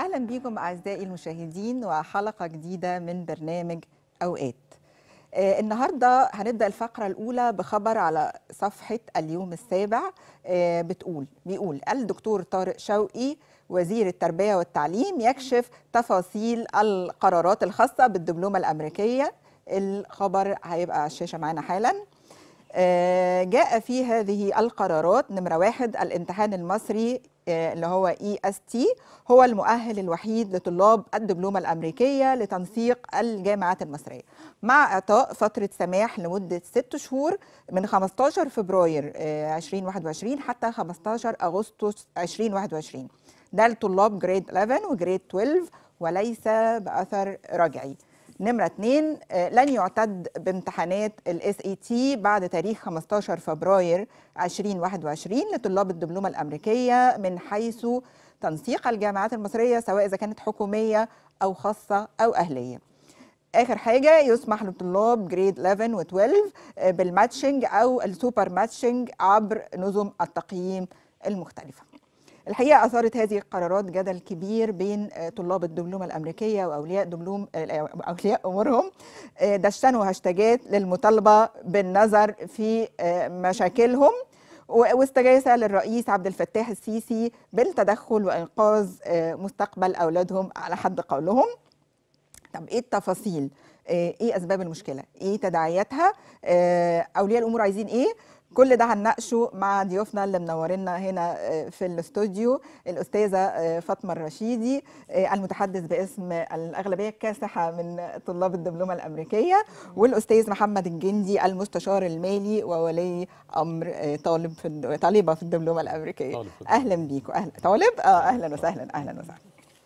اهلا بيكم اعزائي المشاهدين وحلقه جديده من برنامج اوقات آه النهارده هنبدا الفقره الاولى بخبر على صفحه اليوم السابع آه بتقول بيقول الدكتور طارق شوقي وزير التربيه والتعليم يكشف تفاصيل القرارات الخاصه بالدبلومه الامريكيه الخبر هيبقى على الشاشه معانا حالا آه جاء في هذه القرارات نمرة واحد الامتحان المصري آه اللي هو اي اس تي هو المؤهل الوحيد لطلاب الدبلومة الأمريكية لتنسيق الجامعات المصرية مع إعطاء فترة سماح لمدة ست شهور من 15 فبراير آه 2021 حتى 15 أغسطس 2021 ده لطلاب جريد 11 وجريد 12 وليس بأثر رجعي نمرة اتنين لن يعتد بامتحانات الاس اي تي بعد تاريخ 15 فبراير 2021 لطلاب الدبلومة الأمريكية من حيث تنسيق الجامعات المصرية سواء إذا كانت حكومية أو خاصة أو أهلية آخر حاجة يسمح لطلاب جريد 11 و12 بالماتشنج أو السوبر ماتشنج عبر نظم التقييم المختلفة الحقيقه اثارت هذه القرارات جدل كبير بين طلاب الدبلومه الامريكيه واولياء دبلوم اولياء امورهم دشنوا هاشتاجات للمطالبه بالنظر في مشاكلهم واستغاثه للرئيس عبد الفتاح السيسي بالتدخل وانقاذ مستقبل اولادهم على حد قولهم طب ايه التفاصيل ايه اسباب المشكله ايه تداعياتها اولياء الامور عايزين ايه كل ده هنناقشه مع ضيوفنا اللي منورينا هنا في الاستوديو الاستاذه فاطمه الرشيدي المتحدث باسم الاغلبيه الكاسحه من طلاب الدبلومه الامريكيه والاستاذ محمد الجندي المستشار المالي وولي امر طالب في طالبه في الدبلومه الامريكيه طالب اهلا بيكم اهلا طالب اه اهلا وسهلا اهلا وسهلا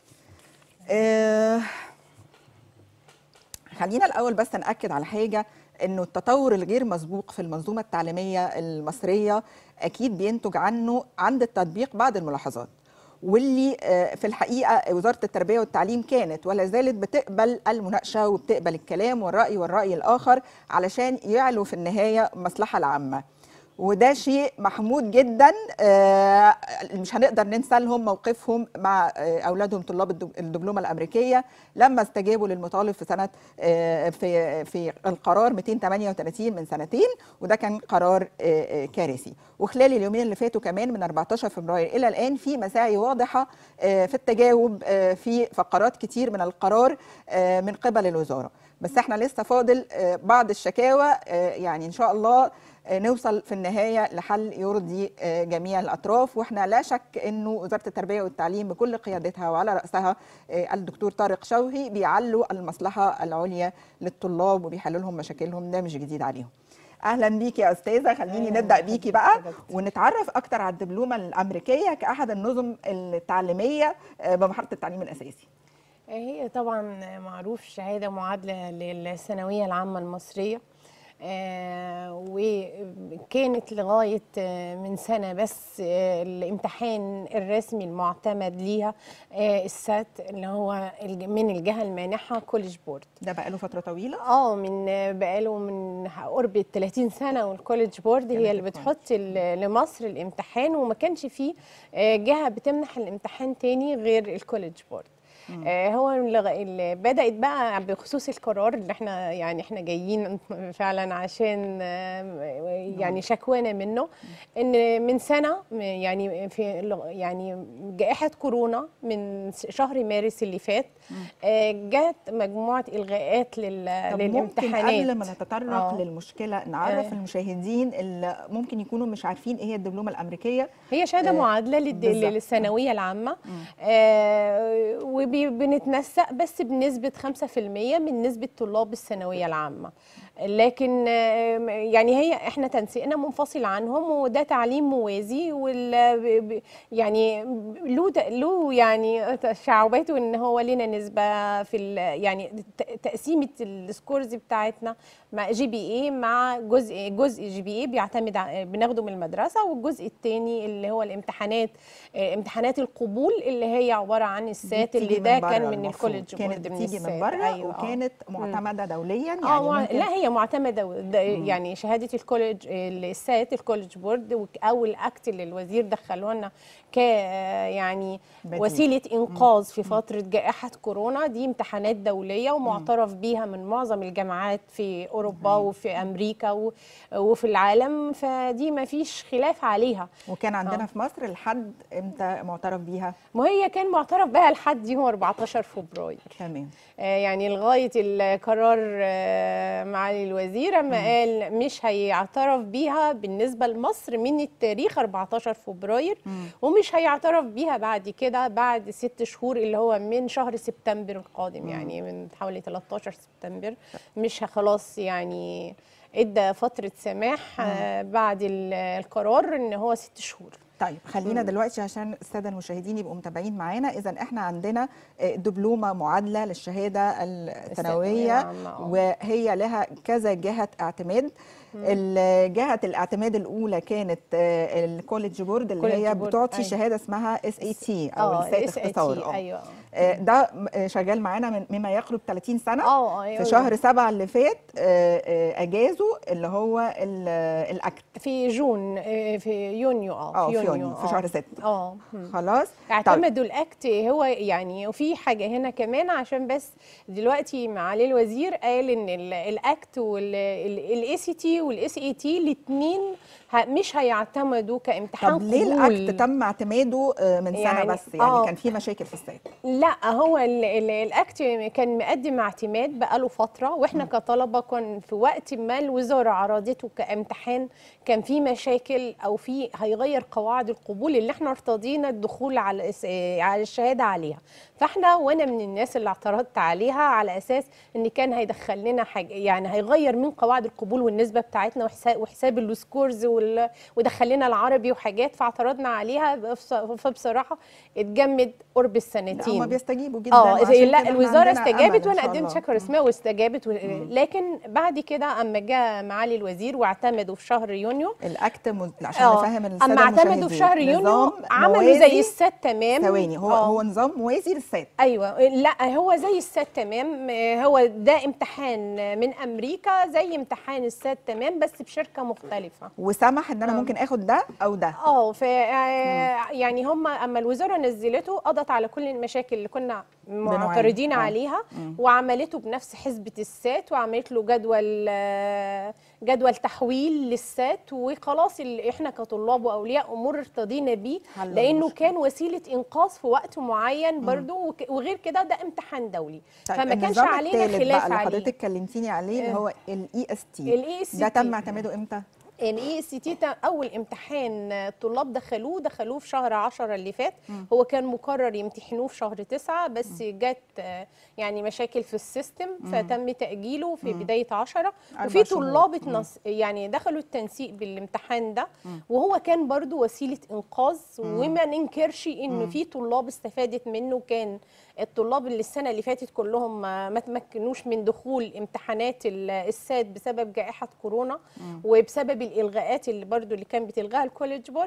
آه خلينا الاول بس ناكد على حاجه انه التطور الغير مسبوق في المنظومه التعليميه المصريه اكيد بينتج عنه عند التطبيق بعض الملاحظات واللي في الحقيقه وزاره التربيه والتعليم كانت ولا زالت بتقبل المناقشه وبتقبل الكلام والراي والراي الاخر علشان يعلو في النهايه المصلحه العامه وده شيء محمود جدا مش هنقدر ننسى لهم موقفهم مع اولادهم طلاب الدبلومه الامريكيه لما استجابوا للمطالب في سنه في في القرار 238 من سنتين وده كان قرار كارثي وخلال اليومين اللي فاتوا كمان من 14 فبراير الى الان في مساعي واضحه في التجاوب في فقرات كتير من القرار من قبل الوزاره بس احنا لسه فاضل بعض الشكاوى يعني ان شاء الله نوصل في النهايه لحل يرضي جميع الاطراف واحنا لا شك انه وزاره التربيه والتعليم بكل قيادتها وعلى راسها الدكتور طارق شوقي بيعلوا المصلحه العليا للطلاب وبيحلوا لهم مشاكلهم ده مش جديد عليهم اهلا بيكي يا استاذه خليني نبدا بيكي بقى ونتعرف اكتر على الدبلومه الامريكيه كاحد النظم التعليميه بمرحله التعليم الاساسي هي طبعا معروف شهاده معادله للثانويه العامه المصريه آه وكانت لغاية آه من سنة بس آه الامتحان الرسمي المعتمد ليها السات اللي هو من الجهة المانحة كوليج بورد ده بقاله فترة طويلة؟ اه من بقاله من قرب ال 30 سنة والكوليج بورد هي اللي بتحط لمصر الامتحان وما كانش فيه جهة بتمنح الامتحان تاني غير الكوليج بورد آه هو اللي بدات بقى بخصوص القرار اللي احنا يعني احنا جايين فعلا عشان آه يعني شكوانا منه ان من سنه يعني في يعني جائحه كورونا من شهر مارس اللي فات آه جت مجموعه الغاءات للامتحانات قبل ما نتطرق آه. للمشكله نعرف آه. المشاهدين اللي ممكن يكونوا مش عارفين ايه هي الدبلومه الامريكيه هي شهاده آه معادله للثانويه العامه آه بنتنسق بس بنسبة 5% من نسبة طلاب الثانوية العامة لكن يعني هي احنا تنسيقنا منفصل عنهم وده تعليم موازي وال يعني له له يعني شعوباته ان هو لنا نسبه في يعني تقسيمه السكورز بتاعتنا مع جي بي اي مع جزء جزء جي بي اي بيعتمد بناخده من المدرسه والجزء الثاني اللي هو الامتحانات امتحانات القبول اللي هي عباره عن السات اللي ده كان من الكوليدج كانت بتيجي من بره أيوة وكانت معتمده دوليا يعني اه لا هي هي معتمده ده يعني شهاده الكوليج السات الكوليج بورد او الاكت اللي الوزير دخله لنا ك يعني بديل. وسيله انقاذ في فتره جائحه كورونا دي امتحانات دوليه ومعترف بيها من معظم الجامعات في اوروبا وفي امريكا و- وفي العالم فدي ما فيش خلاف عليها وكان عندنا في مصر لحد امتى معترف بيها ما هي كان معترف بها لحد يوم 14 فبراير تمام آه، يعني لغايه القرار آه، معالي الوزير اما قال مش هيعترف بيها بالنسبه لمصر من التاريخ 14 فبراير ومش هيعترف بيها بعد كده بعد ست شهور اللي هو من شهر سبتمبر القادم يعني من حوالي 13 سبتمبر مش ه- خلاص يعني ادى فتره سماح آه، بعد ال- القرار ان هو ست شهور طيب خلينا دلوقتي عشان الساده المشاهدين يبقوا متابعين معانا اذا احنا عندنا آه، دبلومه معادله للشهاده الثانويه العامة، آه. وهي لها كذا جهه اعتماد ال- جهه الاعتماد الاولى كانت آه، الكوليدج بورد اللي كوليدج هي بورد، بتعطي أيوة. شهاده اسمها اس اي تي او اه السات SAT، اختصار آه. ايوه آه، ده م- آه، شغال معانا من مما يقرب 30 سنه اه ايوه في شهر سبعة اللي فات آه، آه، اجازوا اللي هو ال- آه، الاكت في جون آه، في يونيو اه اه في يونيو في آه. شهر ستة اه مم. خلاص طيب اعتمدوا الاكت هو يعني وفي حاجه هنا كمان عشان بس دلوقتي معالي الوزير قال ان ال- الاكت والاي سي تي والاس اي تي الاثنين مش هيعتمدوا كامتحان طب ليه قبول. الاكت تم اعتماده آه، من سنه يعني- بس يعني آه. كان في مشاكل في السات لا هو ال- ال- الاكت كان مقدم اعتماد بقاله فتره واحنا كطلبه كان في وقت ما الوزاره عرضته كامتحان كان في مشاكل او في هيغير قواعد القبول اللي احنا ارتضينا الدخول على الس- آه، على الشهاده عليها فاحنا وانا من الناس اللي اعترضت عليها على اساس ان كان هيدخل لنا حاجه يعني هيغير من قواعد القبول والنسبه بتاعتنا وحساب وحساب السكورز وال- ودخل لنا العربي وحاجات فاعترضنا عليها بص- فبصراحه اتجمد قرب السنتين هم بيستجيبوا جدا اه وعشان زي كده لا إحنا الوزاره عندنا أمل استجابت إن وانا شاء قدمت الله. شكوى رسميه واستجابت و... لكن بعد كده اما جاء معالي الوزير واعتمدوا في شهر يونيو الاكت مز... عشان اه نفهم الساده اما اعتمدوا في شهر المشاهدين. يونيو نظام عملوا زي موازي- السات تمام ثواني هو آه. هو نظام موازي للسات ايوه لا هو زي السات تمام آه، هو ده امتحان من امريكا زي امتحان السات تمام بس بشركه مختلفه وسمح ان انا ممكن اخد ده او ده اه ف آه، يعني هم اما الوزاره نزلته قضت على كل المشاكل اللي كنا معترضين آه. عليها وعملته بنفس حسبه السات وعملت له جدول آه، جدول تحويل للسات وخلاص اللي احنا كطلاب واولياء امور ارتضينا بيه حل لانه المشكلة. كان وسيله انقاذ في وقت معين برضو وك- وغير كده ده امتحان دولي طيب فما كانش النظام علينا التالت خلاف بقى اللي عليه حضرتك كلمتيني عليه اللي آه. هو الاي اس تي ال EST. ده تم اعتماده امتى؟ الاي اس تي اول امتحان الطلاب دخلوه دخلوه في شهر 10 اللي فات هو كان مقرر يمتحنوه في شهر 9 بس جت آه، يعني مشاكل في السيستم فتم تاجيله في بدايه 10 أربع وفي شهور. طلاب اتنص يعني دخلوا التنسيق بالامتحان ده وهو كان برضو وسيله انقاذ وما ننكرش انه في طلاب استفادت منه كان الطلاب اللي السنه اللي فاتت كلهم ما ما تمكنوش من دخول امتحانات ال- الساد بسبب جائحه كورونا وبسبب الالغاءات اللي برضو اللي كان بتلغاها الكوليدج بورد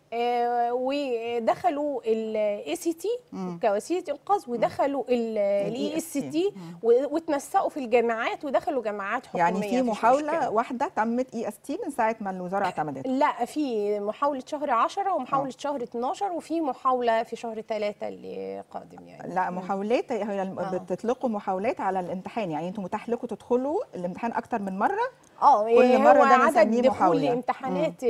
آه ودخلوا الاي سي تي كوسيله انقاذ ودخلوا الاي اس EST. تي واتنسقوا في الجامعات ودخلوا جامعات حكوميه يعني في مفيش محاوله مشكلة. واحده تمت اي اس تي من ساعه ما الوزاره اعتمدت لا في محاولة شهر 10 ومحاولة شهر 12 وفي محاولة في شهر 3 اللي قادم يعني لا محاولات هي الم- آه. بتطلقوا محاولات على الامتحان يعني انتم متاح لكم تدخلوا الامتحان اكتر من مره اه كل هو مرة ده عدد بنسميه دخول محاولة. امتحانات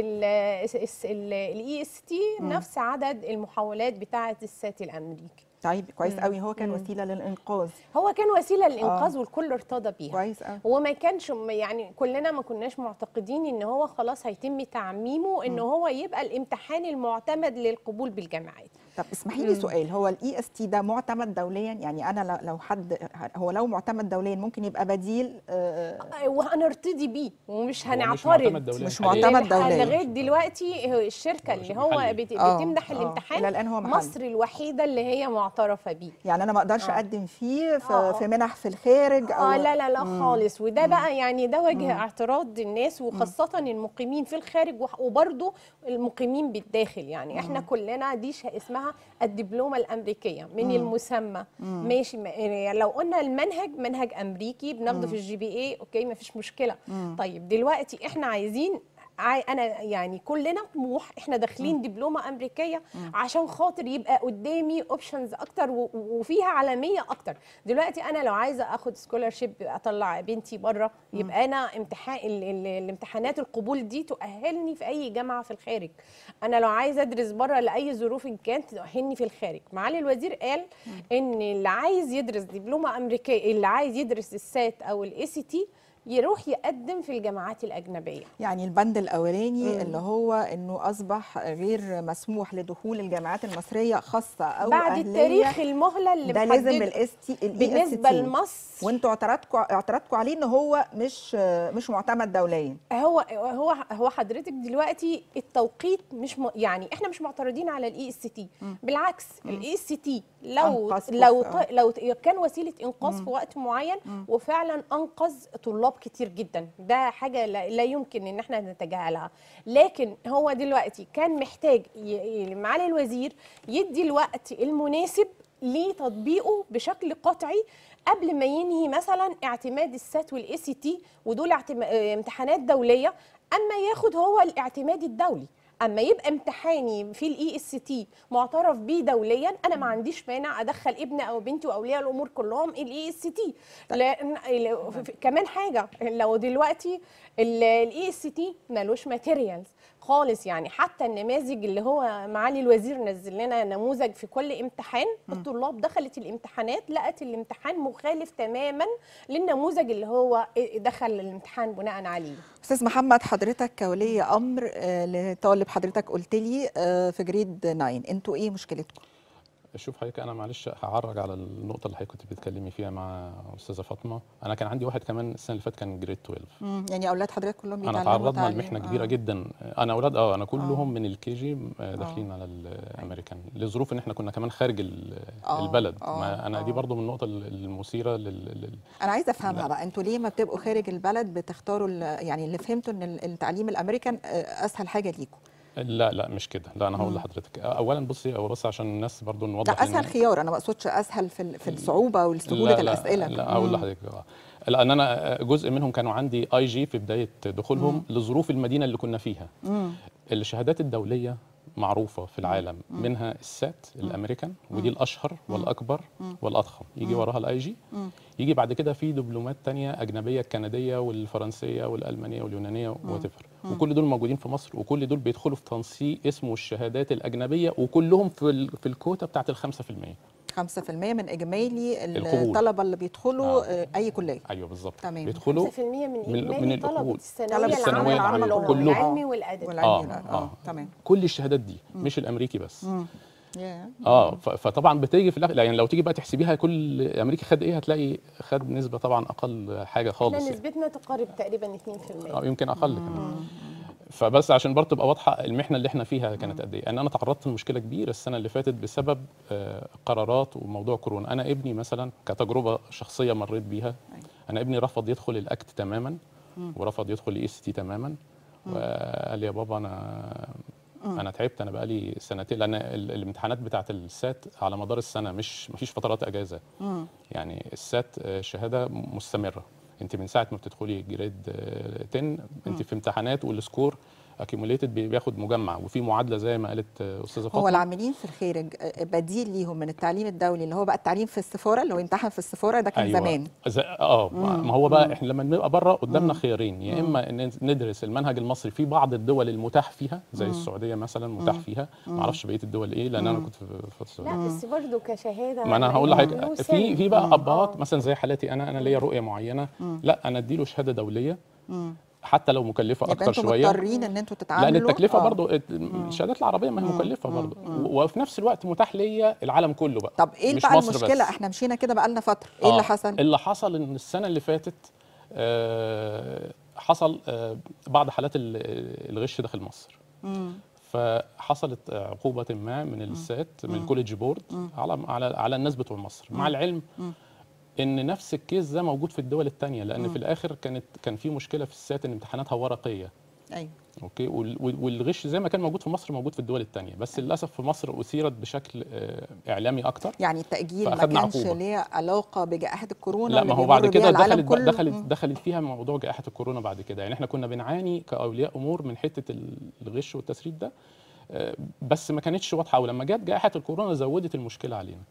الاي اس تي نفس عدد المحاولات بتاعة السات الامريكي طيب كويس قوي هو كان وسيله للانقاذ هو كان وسيلة للانقاذ والكل ارتضى بيها كويس قوي هو ما كانش م- يعني كلنا ما كناش معتقدين ان هو خلاص هيتم تعميمه ان هو يبقى الامتحان المعتمد للقبول بالجامعات طب اسمحي لي سؤال هو الاي اس تي ده معتمد دوليا يعني انا لو- لو حد هو لو معتمد دوليا ممكن يبقى بديل آه، وهنرتضي بيه ومش هو مش هنعترض معتمد دوليا مش حالياً. معتمد لغاية- دوليا. لغايه دلوقتي هو الشركه هو اللي مش هو محلي. بت- آه، بتمنح آه. الامتحان إلى الآن هو محلي. مصر الوحيده اللي هي معترفه بيه يعني انا ما اقدرش آه. اقدم فيه في, آه. في منح في الخارج او اه لا لا لا خالص وده بقى يعني ده وجه اعتراض الناس وخاصه المقيمين في الخارج وح- وبرضه المقيمين بالداخل يعني احنا كلنا دي ش- اسمها اسمها الدبلومه الامريكيه من مم. المسمى مم. ماشي يعني لو قلنا المنهج منهج امريكي بناخده في الجي بي اي اوكي ما فيش مشكله مم. طيب دلوقتي احنا عايزين انا يعني كلنا طموح احنا داخلين م. دبلومه امريكيه م. عشان خاطر يبقى قدامي اوبشنز اكتر وفيها عالميه اكتر دلوقتي انا لو عايزه اخد سكولارشيب اطلع بنتي بره يبقى انا امتحان الامتحانات القبول دي تؤهلني في اي جامعه في الخارج انا لو عايزه ادرس بره لاي ظروف إن كانت تؤهلني في الخارج معالي الوزير قال م. ان اللي عايز يدرس دبلومه امريكيه اللي عايز يدرس السات او الاي سي تي يروح يقدم في الجامعات الأجنبية يعني البند الأولاني مم. اللي هو أنه أصبح غير مسموح لدخول الجامعات المصرية خاصة أو بعد أهلية التاريخ المهلة اللي ده لازم الاس تي بالنسبة لمصر وانتوا اعترضتوا اعترضتوا عليه ان هو مش مش معتمد دوليا هو هو هو حضرتك دلوقتي التوقيت مش م... يعني احنا مش معترضين على الاي اس تي بالعكس الاي اس تي لو لو ط... لو كان وسيله انقاذ في وقت معين مم. وفعلا انقذ طلاب كتير جدا ده حاجه لا, لا يمكن ان احنا نتجاهلها لكن هو دلوقتي كان محتاج ي... معالي الوزير يدي الوقت المناسب لتطبيقه بشكل قطعي قبل ما ينهي مثلا اعتماد السات والاي سي تي ودول امتحانات دوليه اما ياخد هو الاعتماد الدولي اما يبقى امتحاني في الاي اس تي معترف بيه دوليا انا ما عنديش مانع ادخل ابني او بنتي واولياء الامور كلهم الاي اس تي لان كمان حاجه لو دلوقتي الاي اس تي مالوش ماتيريالز خالص يعني حتى النماذج اللي هو معالي الوزير نزل لنا نموذج في كل امتحان م. الطلاب دخلت الامتحانات لقت الامتحان مخالف تماما للنموذج اللي هو دخل الامتحان بناء عليه استاذ محمد حضرتك كولي امر لطالب حضرتك قلت لي في جريد 9 انتوا ايه مشكلتكم شوف حضرتك انا معلش هعرج على النقطه اللي حضرتك كنت بتتكلمي فيها مع استاذه فاطمه انا كان عندي واحد كمان السنه اللي فاتت كان جريد 12 امم يعني اولاد حضرتك كلهم انا تعرضنا لمحنه كبيره آه. جدا انا اولاد اه انا كلهم آه. من الكي جي داخلين آه. على الامريكان لظروف ان احنا كنا كمان خارج آه. البلد آه. ما انا آه. دي برضو من النقطه المثيره لل انا عايزه افهمها بقى انتوا ليه ما بتبقوا خارج البلد بتختاروا يعني اللي فهمته ان التعليم الامريكان اسهل حاجه ليكم لا لا مش كده لا انا هقول لحضرتك اولا بصي هو بس عشان الناس برضو نوضح لا اسهل خيار انا ما اقصدش اسهل في في الصعوبه وسهوله الاسئله لا, لا هقول لحضرتك لان انا جزء منهم كانوا عندي اي جي في بدايه دخولهم مم. لظروف المدينه اللي كنا فيها مم. الشهادات الدوليه معروفه في العالم مم. منها السات الامريكان ودي الاشهر والاكبر مم. والاضخم يجي وراها الاي جي يجي بعد كده في دبلومات تانية اجنبيه الكنديه والفرنسيه والالمانيه واليونانيه وات وكل دول موجودين في مصر وكل دول بيدخلوا في تنسيق اسمه الشهادات الاجنبيه وكلهم في في الكوتا بتاعت ال 5% 5% من اجمالي الطلبه اللي بيدخلوا آه. اي كليه ايوه بالظبط تمام بيدخلوا 5% من اجمالي من طلبه الثانويه الثانويه العامه كلهم العلمي والادبي آه. آه. آه. تمام كل الشهادات دي مم. مش الامريكي بس مم. Yeah. اه فطبعا بتيجي في الاخر يعني لو تيجي بقى تحسبيها كل امريكا خد ايه هتلاقي خد نسبه طبعا اقل حاجه خالص احنا نسبتنا تقارب تقريبا 2% اه يمكن اقل كمان فبس عشان برضه تبقى واضحه المحنه اللي احنا فيها كانت قد ايه ان انا تعرضت لمشكله كبيره السنه اللي فاتت بسبب قرارات وموضوع كورونا انا ابني مثلا كتجربه شخصيه مريت بيها انا ابني رفض يدخل الاكت تماما ورفض يدخل الاي اس تي تماما وقال لي يا بابا انا انا تعبت انا بقالي سنتين لان الامتحانات بتاعه السات على مدار السنه مش مفيش فترات اجازه يعني السات شهاده مستمره انت من ساعه ما بتدخلي جريد 10 انت في امتحانات والسكور اكيوميليتد بياخد مجمع وفي معادله زي ما قالت استاذه فاطمه هو العاملين في الخارج بديل ليهم من التعليم الدولي اللي هو بقى التعليم في السفاره اللي هو يمتحن في السفاره ده كان أيوة. زمان اه ما هو بقى احنا لما بنبقى بره قدامنا خيارين يا اما ان ندرس المنهج المصري في بعض الدول المتاح فيها زي مم. السعوديه مثلا متاح فيها ما اعرفش بقيه الدول ايه لان انا كنت في السعوديه لا بس برضه كشهاده ما انا هقول لحضرتك في في بقى ابهات مثلا زي حالاتي انا انا ليا رؤيه معينه لا انا اديله شهاده دوليه حتى لو مكلفه اكتر شويه مضطرين ان انتوا تتعاملوا لان التكلفه آه. برضو الشهادات العربيه ما هي مكلفه برضو وفي نفس الوقت متاح ليا العالم كله بقى طب ايه مش بقى مصر المشكله بس. احنا مشينا كده بقى لنا فتره ايه آه. اللي حصل اللي حصل ان السنه اللي فاتت آه حصل آه بعض حالات الغش داخل مصر مم. فحصلت عقوبه ما من السات من الكوليدج بورد على على على الناس بتوع مصر مع العلم مم. ان نفس الكيس ده موجود في الدول الثانيه لان م. في الاخر كانت كان في مشكله في السات ان امتحاناتها ورقيه ايوه اوكي وال- وال- والغش زي ما كان موجود في مصر موجود في الدول الثانيه بس للاسف في مصر اثيرت بشكل آه، اعلامي اكتر يعني التاجيل ما فأخدنا كانش عقوبة. ليه علاقه بجائحه الكورونا لا اللي ما هو بيمر بعد بيها كده العالم دخلت بقى كله؟ دخلت مم. دخلت فيها موضوع جائحه الكورونا بعد كده يعني احنا كنا بنعاني كاولياء امور من حته الغش والتسريب ده آه، بس ما كانتش واضحه ولما جت جائحه الكورونا زودت المشكله علينا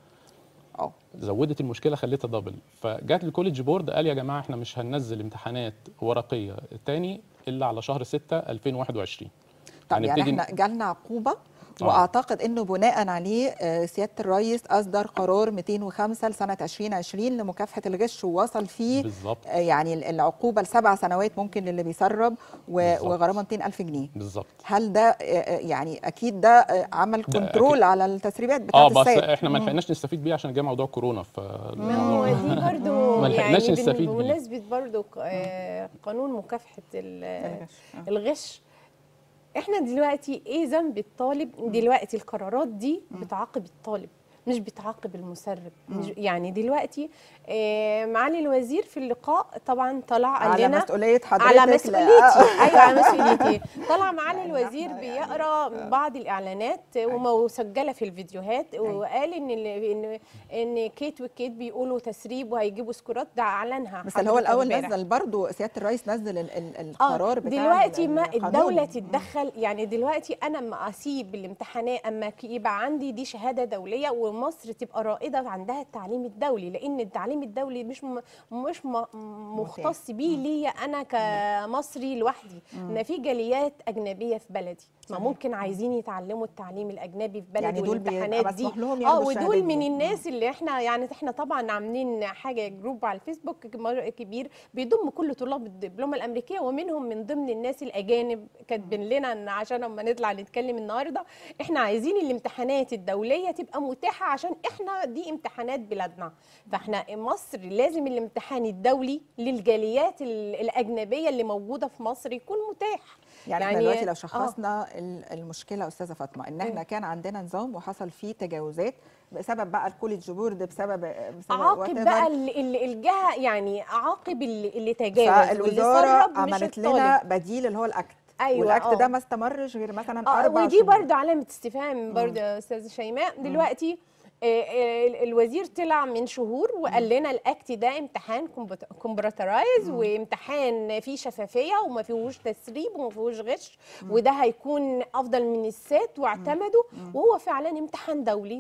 اه زودت المشكله خليتها دبل فجات الكوليدج بورد قال يا جماعه احنا مش هننزل امتحانات ورقيه تاني الا على شهر 6 2021 طب يعني هنبتدي- احنا جالنا عقوبه آه. واعتقد انه بناء عليه آه، سياده الرئيس اصدر قرار 205 لسنه 2020 لمكافحه الغش ووصل فيه بالظبط آه، يعني العقوبه لسبع سنوات ممكن للي بيسرب و- بالظبط. وغرامه 200 الف جنيه بالظبط هل ده آه، آه، يعني اكيد ده آه، عمل ده كنترول أكيد. على التسريبات اه بتاعه بس السيد احنا ما لحقناش نستفيد بيه عشان جه موضوع كورونا ف ما هو دي برضو ما يعني لحقناش بن- نستفيد بيه. بمناسبة برضو ق- آه، قانون مكافحة ال- الغش. آه. الغش احنا دلوقتي ايه ذنب الطالب دلوقتي القرارات دي بتعاقب الطالب مش بتعاقب المسرب مش يعني دلوقتي آه، معالي الوزير في اللقاء طبعا طلع قال على لنا مسؤوليه حضرتك على لا- مسؤوليتي ايوه على مسؤوليتي طلع معالي يعني الوزير إحنا بيقرا بعض الاعلانات ومسجله في الفيديوهات وقال ان ال- ان ان كيت وكيت بيقولوا تسريب وهيجيبوا سكورات ده اعلنها بس اللي هو حضرتك الاول امبارح. نزل برضو سياده الرئيس نزل ال- ال- القرار بتاع دلوقتي ال- ما القانون. الدولة تتدخل يعني دلوقتي أنا ما أسيب الامتحانات أما ك- يبقى عندي دي شهادة دولية ومصر تبقى رائدة عندها التعليم الدولي لأن التعليم الدولي مش م- مش م- مختص بيه ليا أنا كمصري لوحدي إن في جاليات أجنبية في بلدي ما صحيح. ممكن عايزين يتعلموا التعليم الأجنبي في بلدي يعني دول بيبقى والامتحانات دي مسموح لهم اه ياخدوا ودول الشهادات من دي. الناس اللي احنا يعني احنا طبعا عاملين حاجه جروب على الفيسبوك كم- كبير بيضم كل طلاب الدبلومه الامريكيه ومنهم من ضمن الناس الاجانب كاتبين لنا ان عشان اما نطلع نتكلم النهارده احنا عايزين الامتحانات الدوليه تبقى متاحه عشان احنا دي امتحانات بلادنا فاحنا مصر لازم الامتحان الدولي للجاليات ال- الاجنبيه اللي موجوده في مصر يكون متاح يعني, احنا يعني- دلوقتي لو آه. شخصنا ال- المشكله استاذه فاطمه ان احنا مم. كان عندنا نظام وحصل فيه تجاوزات بسبب بقى الكوليدج بورد بسبب بسبب اعاقب whatever. بقى ال- ال- الجهه يعني اعاقب اللي, اللي تجاوز واللي فالوزاره سرب مش عملت الطالب. لنا بديل اللي هو الاكت أيوة، والاكت آه. ده ما استمرش غير مثلا اه اربع ودي شهور برضه علامه استفهام برضه يا استاذه شيماء دلوقتي آه، آه، الوزير طلع من شهور وقال لنا الاكت ده امتحان كمبيوترايز وامتحان فيه شفافيه وما فيهوش تسريب وما فيهوش غش وده هيكون افضل من السات واعتمدوا وهو فعلا امتحان دولي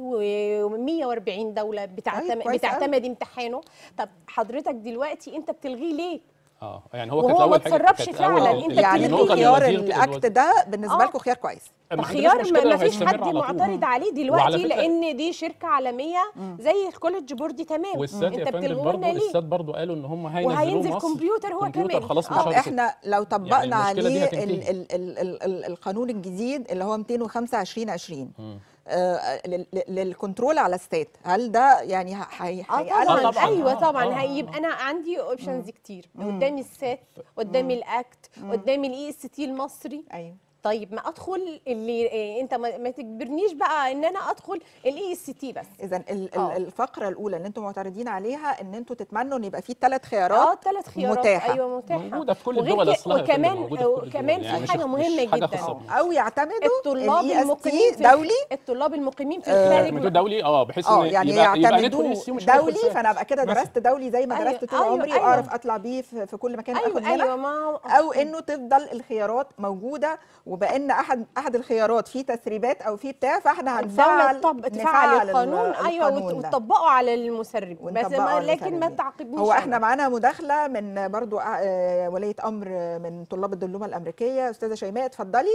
و140 دوله بتعتمد طيب، كويس أوي. بتعتمد امتحانه طب حضرتك دلوقتي انت بتلغيه ليه؟ اه يعني هو وهو كانت ما اول حاجه تسربش كانت فعلاً، أول- أنت يعني بتلغي انتوا الوزير خيار الوزير- الاكت ده بالنسبه آه. لكم خيار كويس ما عندناش خيار مشكلة ما فيش وهيستمر حد على طول. معترض عليه وعلى دلوقتي فكرة- لان دي شركه عالميه زي الكوليدج بوردي تمام والسات يا انت فندم بتلغونا برضه ليه السات برضه قالوا ان هم هينزلوه وهينزل مصر كمبيوتر هو كمبيوتر كمان خلاص من آه. طب شهر احنا لو طبقنا المشكلة دي عليه هتنتهي. ال ال ال ال ال القانون الجديد اللي هو 205 2020 مم. آه لل- لل- للكنترول على الستات هل ده يعني ه- هي اه هيقلل طبعا, طبعاً. ايوه آه، طبعا آه، هيبقى انا عندي اوبشنز كتير قدامي السات قدامي الاكت قدامي الاي اس تي المصري ايوه طيب ما ادخل اللي إيه انت ما, ما تجبرنيش بقى ان انا ادخل الاي اس تي بس اذا ال- آه. ال- الفقره الاولى اللي انتم معترضين عليها ان انتوا تتمنوا ان يبقى في ثلاث اه خيارات ثلاث خيارات متاحة. ايوه متاحه موجوده في كل وغير الدول كده- اصلها يا فندم، وكمان موجودة في كل الدول. وكمان يعني في مش- حاجه مش مهمه حاجة جدا خاصة بمصر. او يعتمدوا الطلاب ال EST المقيمين في دولي الطلاب المقيمين في آه، الخارج يعتمدوه دولي اه بحيث اه ان يعني يبقى يبقى يعتمدوه ندخل السي ومش هندخل دولي سات. فانا ابقى كده مثلا. درست دولي زي ما أيوة، درست طول أيوة، عمري أيوة. واعرف اطلع بيه في في كل مكان اخد ايوه منها ايوه ما او انه تفضل الخيارات موجوده وبان احد احد الخيارات فيه تسريبات او فيه بتاع فاحنا الدولة هنفعل تطبق تفعل نفعل القانون ال- ايوه وت- القانون ده. وتطبقه على المسرب بس ونطبقه ما على لكن ما المسربين. تعاقبنيش هو احنا أنا. معانا مداخله من برضو آه، وليه امر من طلاب الدبلومه الامريكيه استاذه شيماء اتفضلي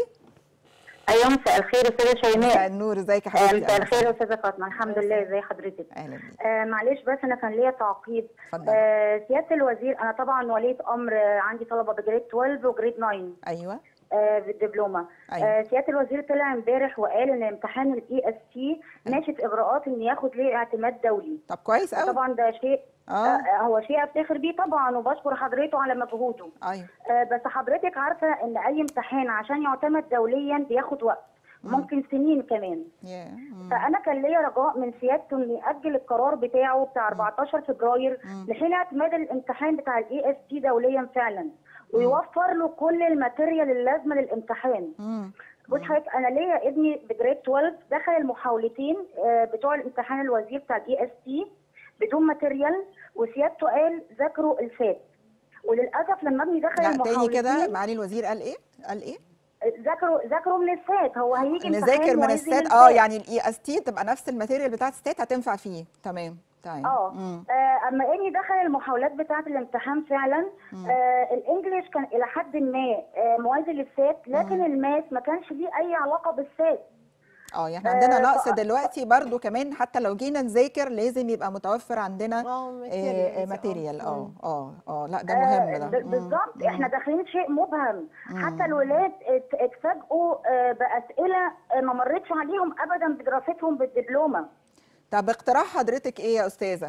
ايوه مساء الخير استاذه مساء شيماء النور ازيك يا آه، حبيبتي مساء أهلا الخير استاذه فاطمه الحمد لله ازي حضرتك اهلا بيك آه معلش بس انا كان ليا تعقيب اتفضلي. آه سياده الوزير انا طبعا وليه امر آه، عندي طلبه بجريد 12 وجريد 9 ايوه آه بالدبلومه أيوة. آه سياده الوزير طلع امبارح وقال ان امتحان الاي اس تي ماشي في اجراءات ان ياخد ليه اعتماد دولي طب كويس قوي طبعا ده شيء اه آه هو شيء افتخر بيه طبعا وبشكر حضرته على مجهوده ايوه آه، بس حضرتك عارفه ان اي امتحان عشان يعتمد دوليا بياخد وقت ممكن سنين كمان يا مم. فانا كان ليا رجاء من سيادته انه ياجل القرار بتاعه بتاع 14 فبراير لحين اعتماد الامتحان بتاع الاي اس تي دوليا فعلا ويوفر له كل الماتيريال اللازمه للامتحان مم. بص حضرتك انا ليا ابني بجريد 12 دخل المحاولتين آه، بتوع الامتحان الوزير بتاع الاي اس تي بدون ماتيريال وسيادته قال ذاكروا الفات وللاسف لما ابني دخل لا تاني كده المحاولتين معالي الوزير قال ايه قال ايه ذاكروا ذاكروا من الفات هو هيجي امتحان نذاكر من موازي السات للفات. اه يعني الاي اس تي تبقى نفس الماتيريال بتاعت السات هتنفع فيه تمام تمام اه مم. آه، اما اني دخل المحاولات بتاعه الامتحان فعلا آه الانجليش كان الى حد ما آه موازي للسات لكن الماس ما كانش ليه اي علاقه بالسات اه يعني عندنا آه، نقص ف- دلوقتي برضو كمان حتى لو جينا نذاكر لازم يبقى متوفر عندنا اه آه، آه، materials، ماتيريال اه مم. اه اه لا ده آه، مهم ده ب- مم. بالظبط مم. احنا داخلين شيء مبهم مم. حتى الولاد ات- اتفاجئوا آه، باسئله آه، ما مرتش عليهم ابدا بدراستهم بالدبلومه طب اقتراح حضرتك ايه يا استاذه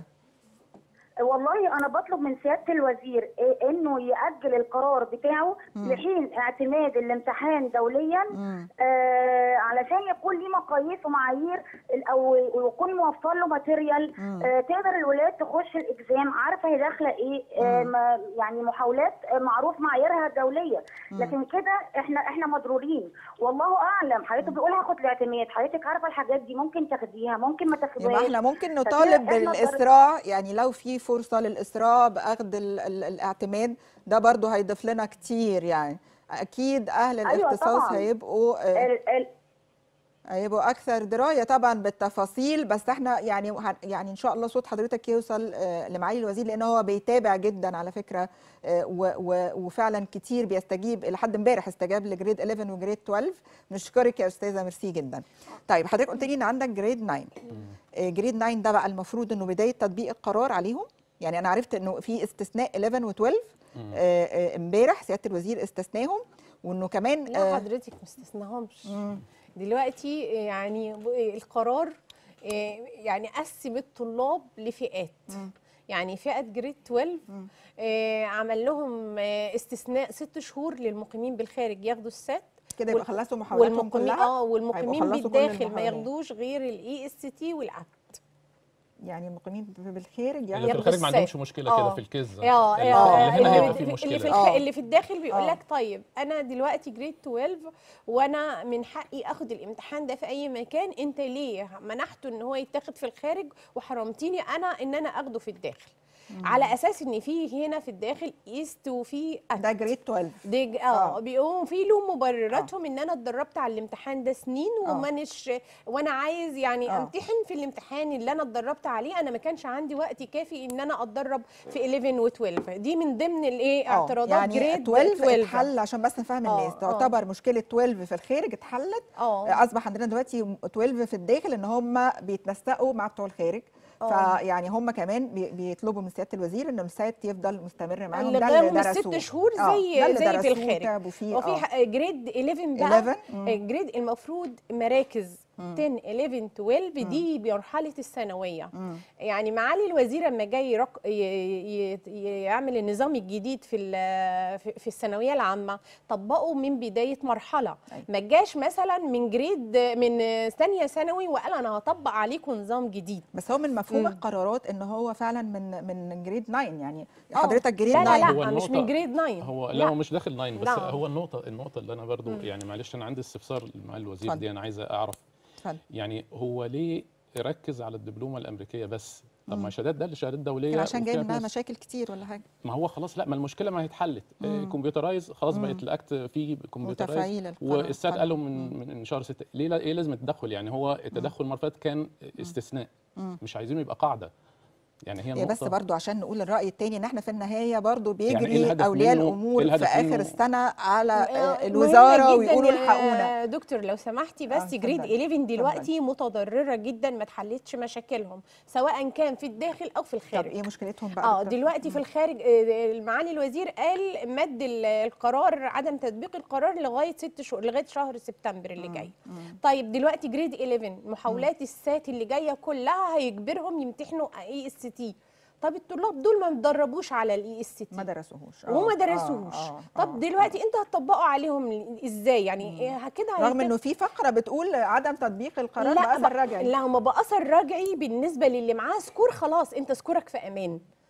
والله انا بطلب من سياده الوزير إيه انه ياجل القرار بتاعه لحين اعتماد الامتحان دوليا مم. آه علشان يكون ليه مقاييس ومعايير ال- او ويكون موفر له ماتيريال مم. آه تقدر الولاد تخش الاكزام عارفه هي داخله ايه آه ما يعني محاولات آه، معروف معاييرها الدوليه لكن كده احنا احنا مضرورين والله اعلم حضرتك بيقول هاخد الاعتماد حضرتك عارفه الحاجات دي ممكن تاخديها ممكن ما تاخديهاش يبقى احنا ممكن فكده نطالب إحنا بالاسراع يعني لو في فرصه للاسراع باخذ ال ال الاعتماد ده برضو هيضيف لنا كتير يعني اكيد اهل أيوة الاختصاص طبعاً. هيبقوا آه، ال- ال- هيبقوا اكثر درايه طبعا بالتفاصيل بس احنا يعني هن- يعني ان شاء الله صوت حضرتك يوصل آه، لمعالي الوزير لان هو بيتابع جدا على فكره آه، و- و- وفعلا كتير بيستجيب لحد امبارح استجاب لجريد 11 وجريد 12 نشكرك يا استاذه ميرسي جدا طيب حضرتك قلت لي ان عندك جريد 9 آه، جريد 9 ده بقى المفروض انه بدايه تطبيق القرار عليهم يعني انا عرفت انه في استثناء 11 و12 آه، آه، امبارح سياده الوزير استثناهم وانه كمان لا آه، حضرتك ما استثناهمش دلوقتي يعني ب- القرار آه، يعني قسم الطلاب لفئات يعني فئه جريد 12 آه، عمل لهم آه، استثناء ست شهور للمقيمين بالخارج ياخدوا السات كده يبقى وال- خلصوا محاولاتهم والمقيمين كلها اه والمقيمين هيبقوا خلصوا كل بالداخل ما المحاولات. ياخدوش غير الاي اس تي والاكت يعني المقيمين بالخير اللي في يعني ياخدوا الخارج ما عندهمش السات. مشكله كده آه. في الكز اه اللي اه اللي هنا هيبقى في اللي مشكله في الخ... آه. اللي في الداخل بيقول آه. لك طيب انا دلوقتي جريد 12 وانا من حقي اخد الامتحان ده في اي مكان انت ليه منحته ان هو يتاخد في الخارج وحرمتيني انا ان انا اخده في الداخل على اساس ان في هنا في الداخل ايست وفي أكت. ده جريد 12 دي ج- آه. اه بيقوموا في له مبرراتهم ان انا اتدربت على الامتحان ده سنين آه. ومانش وانا عايز يعني آه. امتحن في الامتحان اللي انا اتدربت عليه انا ما كانش عندي وقت كافي ان انا اتدرب في 11 و12 دي من ضمن الايه آه، اعتراضات يعني جريد 12 اتحل عشان بس نفهم آه، الناس آه. تعتبر مشكله 12 في الخارج اتحلت اه آه، اصبح عندنا دلوقتي 12 في الداخل ان هم بيتنسقوا مع بتوع الخارج آه. فيعني هم كمان بي- بيطلبوا من سياده الوزير ان السات يفضل مستمر معاهم اللي ده اللي غيرهم درسوه الست شهور آه، زي ده اللي زي في درسوه الخارج وتعبوا فيه وفي آه. ح- جريد 11 بقى 11 مم. جريد المفروض مراكز 10 11 12 دي مرحله الثانويه مم. يعني معالي الوزير لما جاي يرق... ي... ي... ي- يعمل النظام الجديد في ال- في في الثانويه العامه طبقه من بدايه مرحله أيوة. ما جاش مثلا من جريد من ثانيه ثانوي وقال انا هطبق عليكم نظام جديد بس هو من مفهوم مم. القرارات ان هو فعلا من من جريد 9 يعني آه. حضرتك جريد لا 9 لا هو لا مش النقطة- من جريد 9 هو لا هو مش داخل ناين بس لا. هو النقطه النقطه اللي انا برضو يعني معلش انا عندي استفسار مع الوزير اتفضل. دي انا عايزه اعرف اتفضل يعني هو ليه ركز على الدبلومه الامريكيه بس طب مم. ما شهادات ده شهادات دوليه كان عشان جاي وفيها منها ناس- مشاكل كتير ولا حاجه ما هو خلاص لا ما المشكله ما هي اتحلت مم. كمبيوترايز خلاص مم. بقت الاكت فيه كمبيوترايز وتفعيل القرار والسات طبعاً. قالوا من من شهر 6 ليه لا- ايه لازم التدخل يعني هو التدخل المره اللي فاتت كان استثناء مم. مش عايزينه يبقى قاعده يعني هي هي بس النقطة- برضو عشان نقول الرأي التاني ان احنا في النهاية برضو يعني إيه بيجري الهدف اولياء منه؟ الامور إيه في الهدف اخر منه؟ السنة على آه، مهمة الوزارة جداً ويقولوا يا الحقونا دكتور لو سمحتي آه، بس جريد اتفضلي. 11 دلوقتي متضرره جدا ما اتحلتش مشاكلهم سواء كان في الداخل او في طب الخارج ايه مشكلتهم بقى اه بالتفصيل؟ دلوقتي في الخارج آه، معالي الوزير قال مد ال- القرار عدم تطبيق القرار لغايه ست شهور لغايه شهر سبتمبر اللي جاي مم. طيب دلوقتي جريد 11 محاولات السات اللي جايه كلها هيجبرهم يمتحنوا اي اس تي طب الطلاب دول ما متدربوش على الاي اس تي ما درسوهوش آه، وما آه، درسوهوش آه، طب آه، دلوقتي انتوا هتطبقوا عليهم ازاي يعني إيه كده رغم هيتم- انه في فقرة بتقول عدم تطبيق القرار لا بأثر بقى- رجعي لا هما باثر رجعي بالنسبه للي معاه سكور خلاص انت سكورك في امان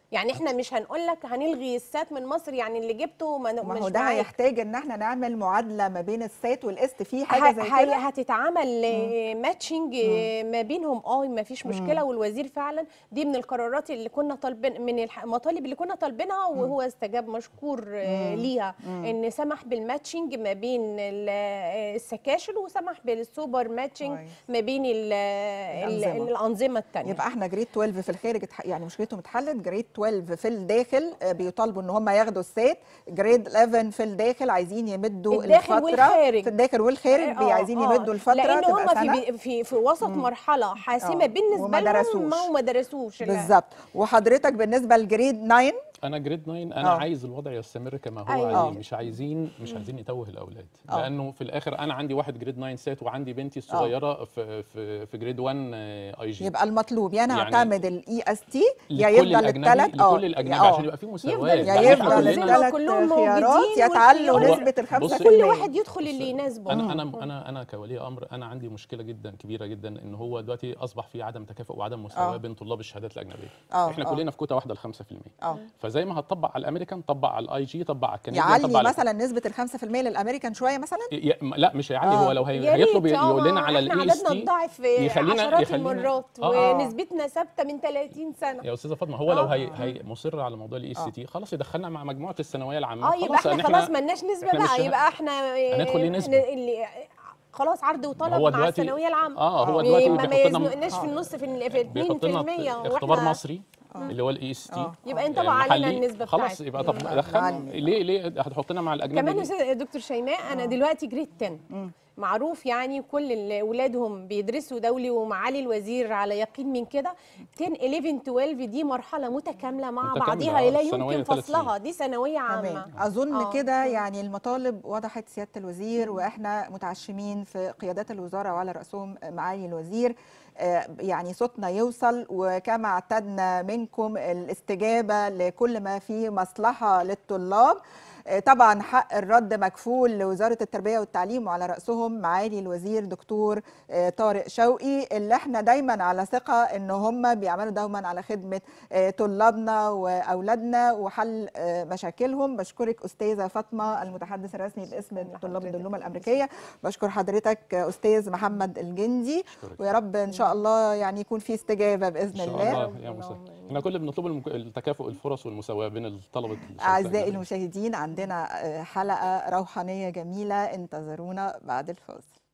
يعني احنا مش هنقول لك هنلغي السات من مصر يعني اللي جبته ما ما مش هو ده معاك. هيحتاج ان احنا نعمل معادله ما بين السات والقسط في حاجه ه- زي هي- كده هتتعمل ماتشنج ما بينهم اه ما فيش مشكله والوزير فعلا دي من القرارات اللي كنا طالبين من الح- المطالب اللي كنا طالبينها وهو استجاب مشكور آه، ليها ان سمح بالماتشنج ما بين ال- آه، السكاشن وسمح بالسوبر ماتشنج كويس. ما بين ال- ال- الأنظمة. الانظمه الثانيه يبقى احنا جريد 12 في الخارج اتح- يعني مشكلتهم اتحلت جريد 12 في الداخل آه، بيطالبوا ان هم ياخدوا السات جريد 11 في الداخل عايزين يمدوا الداخل الفتره والخارج. في الداخل والخارج آه، عايزين آه. يمدوا الفتره لان تبقى هم سنة. في في في وسط مرحله حاسمه آه، بالنسبه وما لهم درسوش. ما وما درسوش لا. بالظبط وحضرتك بالنسبه لجريد 9 انا جريد 9 انا آه. عايز الوضع يستمر كما هو أيوة. أيوة. آه. عليه مش عايزين مش عايزين نتوه الاولاد آه. لانه في الاخر انا عندي واحد جريد 9 سات وعندي بنتي الصغيره في في في جريد 1 اي جي يبقى المطلوب يا انا يعني هعتمد الاي اس تي يا لكل يفضل الأجنبي الثلاث لكل الاجنبي عشان يبقى في مساواه يفضل يا يعني إحنا يفضل كلنا- الثلاث كلهم خيارات موجودين يا تعلوا والخيارات- نسبه ال 5% بص- كل واحد يدخل اللي يناسبه انا انا انا انا كولي امر انا عندي مشكله جدا كبيره جدا ان هو دلوقتي اصبح في عدم تكافؤ وعدم مساواه آه. بين طلاب الشهادات الاجنبيه آه، احنا آه. كلنا في كوتا واحده ل 5% اه فزي ما هتطبق على الامريكان طبق على الاي جي طبق على الكندي يعلي مثلا نسبه ال 5% للامريكان شويه مثلا ي... لا مش هيعلي آه. هو لو هي... يا ريت، هيطلب آه، يقول لنا على احنا الاي اس عددنا تي ضعف يخلينا- عشرات يخلينا- المرات آه. ونسبتنا ثابته من 30 سنه يا استاذه فاطمه هو لو آه. هي... هي مصر على موضوع الاي اس آه. تي خلاص يدخلنا مع مجموعه الثانويه العامه اه يبقى احنا إن خلاص مالناش نسبه إحنا مش بقى هن- يبقى احنا هندخل ليه نسبة. اللي خلاص عرض وطلب هو مع دلوقتي- الثانويه العامه اه هو ما- دلوقتي ما بيحط لنا يزنقناش في النص في ال- في بيحط لنا 2% اختبار وإحنا- مصري اللي هو الاي اس تي آه. يبقى ينطبق علينا محلي. النسبه خلاص بتاعتنا يبقى طب يبقى دخلنا نعلي. ليه ليه هتحطنا مع الاجنبي كمان ليه؟ استاذ دكتور شيماء انا دلوقتي جريد 10 معروف يعني كل اللي اولادهم بيدرسوا دولي ومعالي الوزير على يقين من كده 10 11 12 دي مرحله متكامله مع متكاملة، بعضها آه، لا ثانوية يمكن ثلاث فصلها سنين. دي ثانويه تمام عامه اظن آه. كده يعني المطالب وضحت سياده الوزير واحنا متعشمين في قيادات الوزاره وعلى راسهم معالي الوزير آه، يعني صوتنا يوصل وكما اعتدنا منكم الاستجابه لكل ما فيه مصلحه للطلاب آه، طبعا حق الرد مكفول لوزاره التربيه والتعليم وعلى راسهم معالي الوزير دكتور آه، طارق شوقي اللي احنا دايما على ثقه ان هم بيعملوا دوما على خدمه آه، طلابنا واولادنا وحل آه، مشاكلهم بشكرك استاذه فاطمه المتحدث الرسمي باسم طلاب الدبلومه الامريكيه بشكر حضرتك آه، استاذ محمد الجندي أشكرك. ويا رب ان شاء الله يعني يكون في استجابه باذن ان شاء الله الله يا مساء احنا كل اللي بنطلبه المك- التكافؤ الفرص والمساواه بين الطلبه الشهادات اعزائي الأجنبية. المشاهدين عندنا آه، حلقه روحانيه جميله انتظرونا بعد الفاصل